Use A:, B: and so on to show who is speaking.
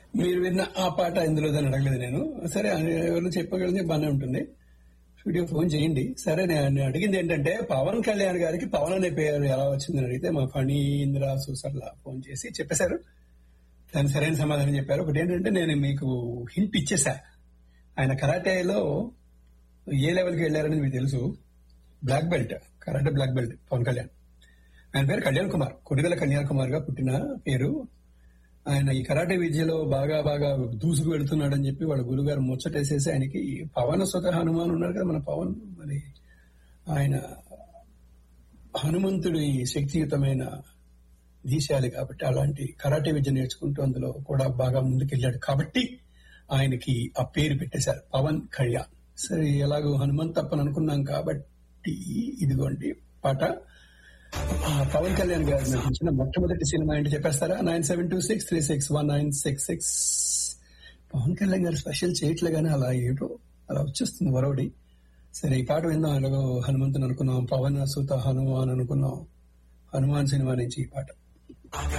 A: మీరు విన్న ఆ పాట ఇందులో అని అడగలేదు నేను సరే ఎవరు చెప్పగలిగితే బాగానే ఉంటుంది స్టూడియో ఫోన్ చేయండి సరే నేను అడిగింది ఏంటంటే పవన్ కళ్యాణ్ గారికి పవన్ అనే పేరు ఎలా వచ్చిందని అడిగితే మా ఫణీంద్ర సూసర్లా ఫోన్ చేసి చెప్పేశారు దాని సరైన సమాధానం చెప్పారు ఒకటి ఏంటంటే నేను మీకు హింట్ ఇచ్చేసా ఆయన కరాటేలో ఏ లెవెల్కి వెళ్ళారని మీకు తెలుసు black belt karate black belt Pawan Kalyan ఆయన పేరు కళ్యాణ్ కుమార్ కొడిగల కళ్యాణ్ కుమార్ గా పుట్టిన పేరు ఆయన ఈ కరాటే విద్యలో బాగా బాగా దూసుకు వెళుతున్నాడని చెప్పి వాళ్ళ గురుగారు ముచ్చటేసేసి ఆయనకి పవన స్వత హనుమాన్ ఉన్నారు కదా మన పవన్ మరి ఆయన హనుమంతుడి శక్తియుతమైన దీశాలి కాబట్టి అలాంటి కరాటే విద్య నేర్చుకుంటూ అందులో కూడా బాగా ముందుకెళ్ళాడు కాబట్టి ఆయనకి ఆ పేరు పెట్టేశారు పవన్ కళ్యాణ్ సరే ఎలాగో హనుమంత్ తప్పని అనుకున్నాం కాబట్టి ఇదిగోండి పాట ఆ, పవన్ కళ్యాణ్ గారు నటించిన మొట్టమొదటి సినిమా ఏంటి చెప్పేస్తారా nine seven two six three six one nine six six Pawan Kalyan గారు స్పెషల్ చేయట్లే కానీ అలా ఏటో అలా వచ్చేస్తుంది వరవడి సరే ఈ పాట విందాం ఎలాగో హనుమంతుని అనుకున్నాం పవన్ సుత హనుమాన్ అనుకున్నాం హనుమాన్ సినిమా నుంచి ఈ పాట